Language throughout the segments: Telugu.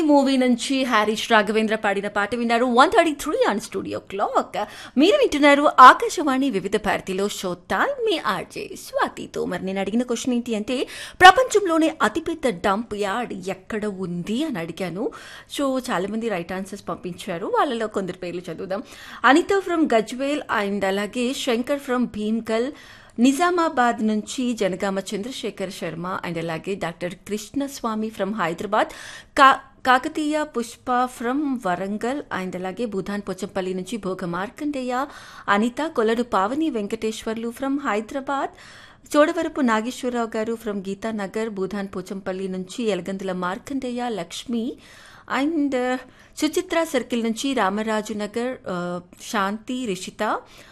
మూవీ నుంచి హ్యారీష్ రాఘవేంద్ర పాడిన పాట విన్నారు one thirty three on studio clock మీరు వింటున్నారు ఆకాశవాణి వివిధ భారతిలో షో టైం మీ ఆర్జే స్వాతితో మరి నేను అడిగిన క్వశ్చన్ ఏంటి అంటే ప్రపంచంలోనే అతిపెద్ద డంప్ యార్డ్ ఎక్కడ ఉంది అని అడిగాను సో చాలా మంది రైట్ ఆన్సర్స్ పంపించారు వాళ్ళలో కొందరు పేర్లు చదువుదాం అనిత ఫ్రమ్ గజ్వేల్ అండ్ అలాగే శంకర్ ఫ్రమ్ భీమ్గల్ నిజామాబాద్ నుంచి జనగామ చంద్రశేఖర్ శర్మ అండ్ అలాగే డాక్టర్ కృష్ణస్వామి ఫ్రమ్ హైదరాబాద్ కా కాకతీయ పుష్ప ఫ్రమ్ వరంగల్ అండ్ అలాగే భూధాన్ పోచంపల్లి నుంచి భోగ మార్కండేయ అనిత కొలడు పావని వెంకటేశ్వర్లు ఫ్రమ్ హైదరాబాద్ చోడవరపు నాగేశ్వరరావు గారు ఫ్రమ్ గీతానగర్ భూధాన్ పోచంపల్లి నుంచి ఎలగందుల మార్కండేయ లక్ష్మి అండ్ సుచిత్ర సర్కిల్ నుంచి రామరాజు నగర్ ఆ, శాంతి రిషిత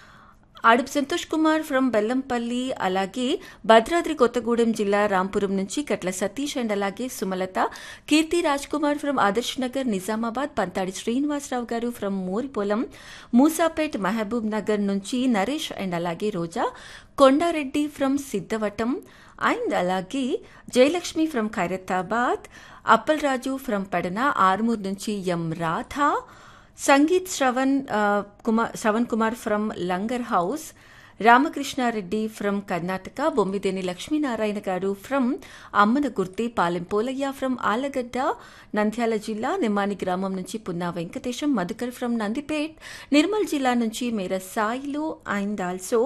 ఆడుపు సంతోష్ కుమార్ ఫ్రమ్ బెల్లంపల్లి అలాగే భద్రాద్రి కొత్తగూడెం జిల్లా రాంపురం నుంచి కట్ల సతీష్ అండ్ అలాగే సుమలత కీర్తి రాజ్ కుమార్ ఫ్రమ్ ఆదర్శ్ నగర్ నిజామాబాద్ పంతాడి శ్రీనివాసరావు గారు ఫ్రమ్ మోరిపొలం మూసాపేట్ మహబూబ్ నగర్ నుంచి నరేష్ అండ్ అలాగే రోజా కొండారెడ్డి ఫ్రమ్ సిద్ధవటం అండ్ అలాగే జయలక్ష్మి ఫ్రమ్ ఖైరతాబాద్ అప్పల్ రాజు ఫ్రమ్ పడన ఆర్మూర్ నుంచి ఎం రాధా సంగీత్ శ్రవణ్ ఆ, Kumar Sravan Kumar from Langar Houz Ramakrishnareddy from Karnataka Bommideni Lakshminarayana garu from Ammanagurthi Palem Polaiah from Allagadda Nandyal జిల్లా నిమ్మాని గ్రామం నుంచి పున్నా వెంకటేశం మధుకర్ ఫ్రమ్ నందిపేట్ నిర్మల్ జిల్లా నుంచి Mera Sailu and also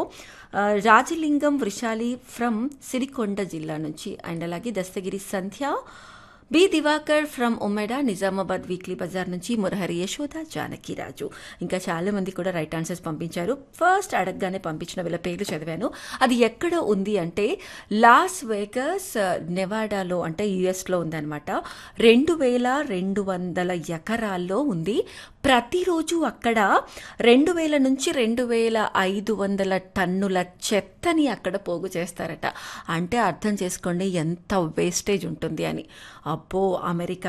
Rajalingam Vrushali from Sirikonda జిల్లా నుంచి అండ్ అలాగే Dastagiri Sandhya B Divakar from Ummeda Nizamabad weekly bazaar నుంచి మురహరి యశోద జానకిరాజు ఇంకా చాలా మంది కూడా రైట్ ఆన్సర్స్ పంపించారు ఫస్ట్ అడగగానే పంపించిన వీళ్ళ పేర్లు చదివాను అది ఎక్కడ ఉంది అంటే లాస్ వేగస్ నెవాడాలో అంటే యుఎస్లో ఉందన్నమాట రెండు వేల రెండు వందల ఎకరాల్లో ఉంది ప్రతిరోజు అక్కడ రెండు వేల నుంచి రెండు వేల ఐదు వందల టన్నుల చెత్తని అక్కడ పోగు చేస్తారట అంటే అర్థం చేసుకోండి ఎంత వేస్టేజ్ ఉంటుంది అని అబ్బో అమెరికా